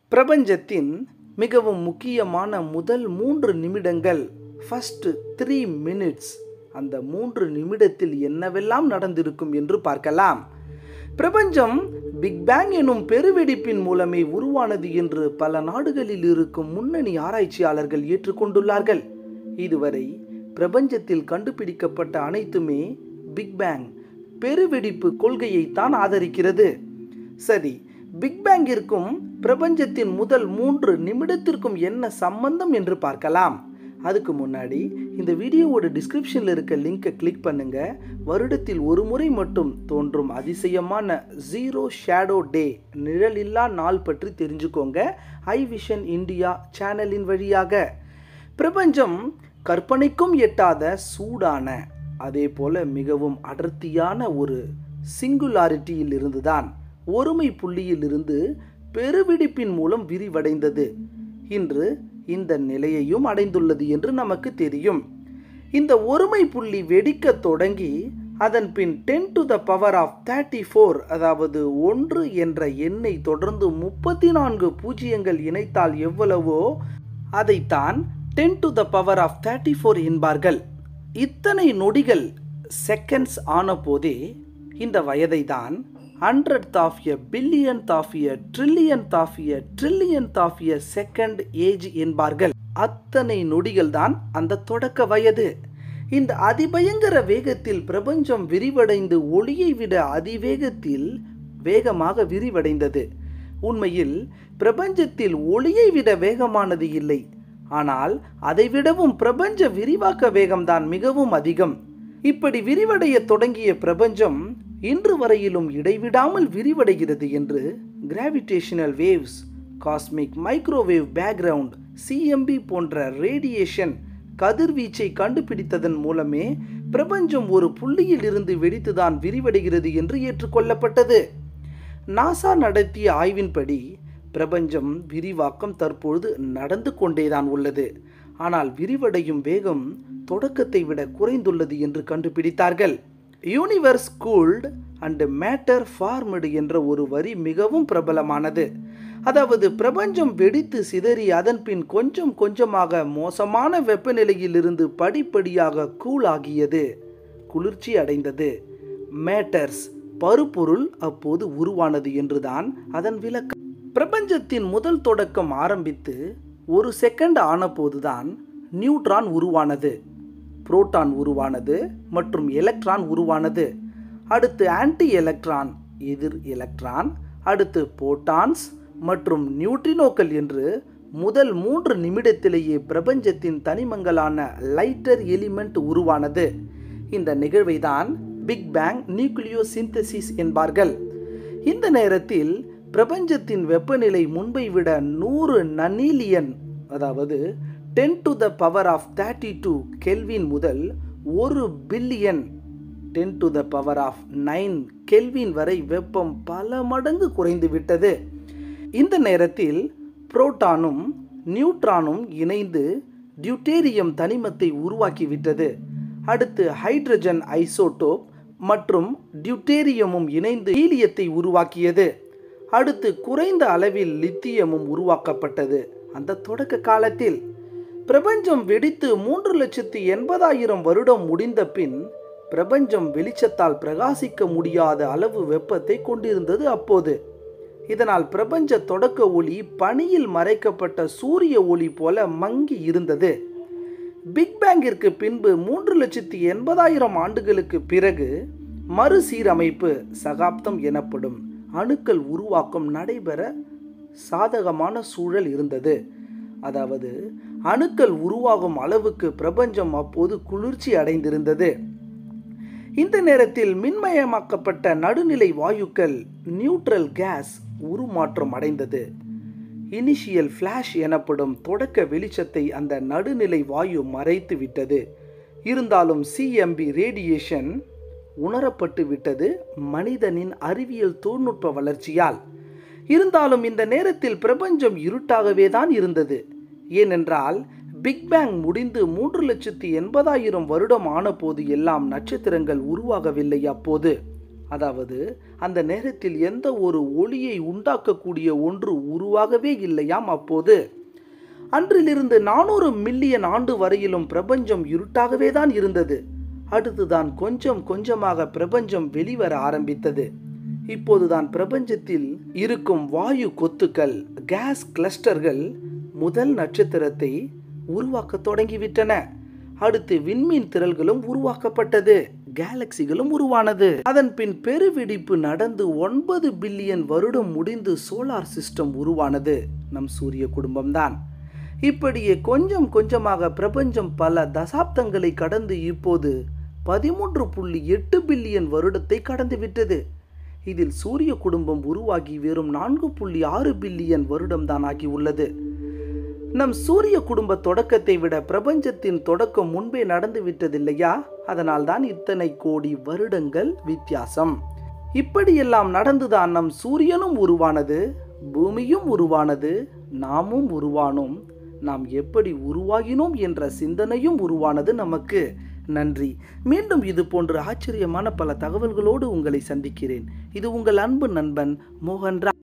பிரபஞ்சத்தின் மிகவும் முக்கியமான முதல் மூன்று நிமிடங்கள் ஃபஸ்ட் த்ரீ மினிட்ஸ் அந்த மூன்று நிமிடத்தில் என்னவெல்லாம் நடந்திருக்கும் என்று பார்க்கலாம் பிரபஞ்சம் பிக் பேங் எனும் பெருவெடிப்பின் மூலமே உருவானது என்று பல நாடுகளில் இருக்கும் முன்னணி ஆராய்ச்சியாளர்கள் ஏற்றுக்கொண்டுள்ளார்கள் இதுவரை பிரபஞ்சத்தில் கண்டுபிடிக்கப்பட்ட அனைத்துமே பிக் பேங் பெருவெடிப்பு கொள்கையை தான் ஆதரிக்கிறது சரி பிக் பேங்கிற்கும் பிரபஞ்சத்தின் முதல் மூன்று நிமிடத்திற்கும் என்ன சம்பந்தம் என்று பார்க்கலாம் அதுக்கு முன்னாடி இந்த வீடியோவோட டிஸ்கிரிப்ஷனில் இருக்க லிங்கை கிளிக் பண்ணுங்க வருடத்தில் ஒரு முறை மட்டும் தோன்றும் அதிசயமான ஜீரோ ஷேடோ டே நிழலில்லா நாள் பற்றி தெரிஞ்சுக்கோங்க ஐ விஷன் இந்தியா சேனலின் வழியாக பிரபஞ்சம் கற்பனைக்கும் எட்டாத சூடான அதே போல மிகவும் அடர்த்தியான ஒரு சிங்குலாரிட்டியில் இருந்துதான் ஒருமை புள்ளியில் இருந்து பெருவிடிப்பின் மூலம் விரிவடைந்தது இன்று இந்த நிலையையும் அடைந்துள்ளது என்று நமக்கு தெரியும் இந்த ஒருமை புள்ளி வெடிக்க தொடங்கி அதன் பின் ten to the power of thirty four அதாவது ஒன்று என்ற எண்ணை தொடர்ந்து முப்பத்தி நான்கு பூஜ்ஜியங்கள் இணைத்தால் எவ்வளவோ அதைத்தான் ten to the power of thirty four என்பார்கள் இத்தனை நொடிகள் செகண்ட்ஸ் ஆன போதே இந்த வயதை தான் hundred of a billion of a trillion of a trillion of a second age என்பார்கள் அத்தனை நொடிகள் தான் அந்த தொடக்க வயது இந்த அதிபயங்கர வேகத்தில் பிரபஞ்சம் விரிவடைந்து ஒளியை விட அதிவேகத்தில் வேகமாக விரிவடைந்தது உண்மையில் பிரபஞ்சத்தில் ஒளியை விட வேகமானது இல்லை ஆனால் அதைவிடவும் பிரபஞ்ச விரிவாக்க வேகம்தான் மிகவும் அதிகம் இப்படி விரிவடைய தொடங்கிய பிரபஞ்சம் இன்று வரையிலும் இடைவிடாமல் விரிவடைகிறது என்று gravitational waves cosmic microwave background CMB போன்ற ரேடியேஷன் கதிர்வீச்சை கண்டுபிடித்ததன் மூலமே பிரபஞ்சம் ஒரு புள்ளியில் இருந்து வெடித்துதான் விரிவடைகிறது என்று ஏற்றுக்கொள்ளப்பட்டது நாசா நடத்திய ஆய்வின்படி பிரபஞ்சம் விரிவாக்கம் தற்பொழுது நடந்து கொண்டேதான் உள்ளது ஆனால் விரிவடையும் வேகம் தொடக்கத்தை விட குறைந்துள்ளது என்று கண்டுபிடித்தார்கள் universe cooled and matter formed என்ற ஒரு வரி மிகவும் பிரபலமானது அதாவது பிரபஞ்சம் வெடித்து சிதறி அதன் பின் கொஞ்சம் கொஞ்சமாக மோசமான வெப்பநிலையிலிருந்து படிப்படியாக கூல் ஆகியது குளிர்ச்சி அடைந்தது மேட்டர்ஸ் பருப்பொருள் அப்போது உருவானது என்றுதான் அதன் விளக்கம் பிரபஞ்சத்தின் முதல் தொடக்கம் ஆரம்பித்து ஒரு செகண்ட் ஆனபோதுதான் நியூட்ரான் உருவானது புரோட்டான் உருவானது மற்றும் எலக்ட்ரான் உருவானது அடுத்து ஆன்டி எலக்ட்ரான் எதிர் எலக்ட்ரான் அடுத்து போட்டான்ஸ் மற்றும் நியூட்ரினோக்கள் என்று முதல் மூன்று நிமிடத்திலேயே பிரபஞ்சத்தின் தனிமங்களான லைட்டர் எலிமெண்ட் உருவானது இந்த நிகழ்வை தான் பிக் பேங் நியூக்ளியோ சிந்தசிஸ் என்பார்கள் இந்த நேரத்தில் பிரபஞ்சத்தின் வெப்பநிலை முன்பை விட நூறு நனீலியன் அதாவது ten to the power of thirty two kelvin முதல் ஒரு billion ten to the power of nine kelvin வரை வெப்பம் பல மடங்கு குறைந்து விட்டது இந்த நேரத்தில் புரோட்டானும் நியூட்ரானும் இணைந்து டியூட்டேரியம் தனிமத்தை உருவாக்கிவிட்டது அடுத்து ஹைட்ரஜன் ஐசோடோப் மற்றும் டியூட்டேரியமும் இணைந்து ஹீலியத்தை உருவாக்கியது அடுத்து குறைந்த அளவில் லித்தியமும் உருவாக்கப்பட்டது அந்த தொடக்க காலத்தில் பிரபஞ்சம் வெடித்து மூன்று லட்சத்து எண்பதாயிரம் வருடம் முடிந்த பின் பிரபஞ்சம் வெளிச்சத்தால் பிரகாசிக்க முடியாத அளவு வெப்பத்தை கொண்டிருந்தது அப்போது இதனால் பிரபஞ்ச தொடக்க ஒளி பனியில் மறைக்கப்பட்ட சூரிய ஒளி போல மங்கி இருந்தது பிக் பேங்கிற்கு பின்பு மூன்று லட்சத்தி எண்பதாயிரம் ஆண்டுகளுக்கு பிறகு மறுசீரமைப்பு சகாப்தம் எனப்படும் அணுக்கள் உருவாக்கம் நடைபெற சாதகமான சூழல் இருந்தது அதாவது அணுக்கள் உருவாகும் அளவுக்கு பிரபஞ்சம் அப்போது குளிர்ச்சி அடைந்திருந்தது இந்த நேரத்தில் மின்மயமாக்கப்பட்ட நடுநிலை வாயுக்கள் நியூட்ரல் கேஸ் உருமாற்றம் அடைந்தது இனிஷியல் ஃப்ளாஷ் எனப்படும் தொடக்க வெளிச்சத்தை அந்த நடுநிலை வாயு மறைத்து விட்டது இருந்தாலும் சிஎம்பி ரேடியேஷன் உணரப்பட்டு விட்டது மனிதனின் அறிவியல் தொழில்நுட்ப வளர்ச்சியால் இருந்தாலும் இந்த நேரத்தில் பிரபஞ்சம் இருட்டாகவே தான் இருந்தது ஏனென்றால் பிக் பேங் முடிந்து மூன்று லட்சத்தி எண்பதாயிரம் வருடம் ஆனபோது எல்லாம் நட்சத்திரங்கள் உருவாகவில்லை அப்போது அதாவது அந்த நேரத்தில் எந்த ஒரு ஒளியை உண்டாக்கக்கூடிய ஒன்று உருவாகவே இல்லையாம் அப்போது அன்றிலிருந்து நானூறு மில்லியன் ஆண்டு வரையிலும் பிரபஞ்சம் இருட்டாகவே தான் இருந்தது அடுத்துதான் கொஞ்சம் கொஞ்சமாக பிரபஞ்சம் வெளிவர ஆரம்பித்தது இப்போதுதான் பிரபஞ்சத்தில் இருக்கும் வாயு கொத்துக்கள் கேஸ் கிளஸ்டர்கள் முதல் நட்சத்திரத்தை உருவாக்க தொடங்கிவிட்டன அடுத்து விண்மீன் திரள்களும் உருவாக்கப்பட்டது கேலக்சிகளும் உருவானது அதன் பின் பெருவெடிப்பு நடந்து ஒன்பது பில்லியன் வருடம் முடிந்து சோலார் சிஸ்டம் உருவானது நம் சூரிய குடும்பம்தான் இப்படியே கொஞ்சம் கொஞ்சமாக பிரபஞ்சம் பல தசாப்தங்களை கடந்து இப்போது பதிமூன்று புள்ளி எட்டு பில்லியன் வருடத்தை கடந்து விட்டது இதில் சூரிய குடும்பம் உருவாகி வெறும் நான்கு புள்ளி ஆறு பில்லியன் வருடம் தான் ஆகி உள்ளது நம் சூரிய குடும்ப தொடக்கத்தை விட பிரபஞ்சத்தின் தொடக்கம் முன்பே நடந்து விட்டதில்லையா அதனால் தான் இத்தனை கோடி வருடங்கள் வித்தியாசம் இப்படியெல்லாம் நடந்துதான் நம் சூரியனும் உருவானது பூமியும் உருவானது நாமும் உருவானோம் நாம் எப்படி உருவாகினோம் என்ற சிந்தனையும் உருவானது நமக்கு நன்றி மீண்டும் இது போன்ற ஆச்சரியமான பல தகவல்களோடு உங்களை சந்திக்கிறேன் இது உங்கள் அன்பு நண்பன் மோகன் ரா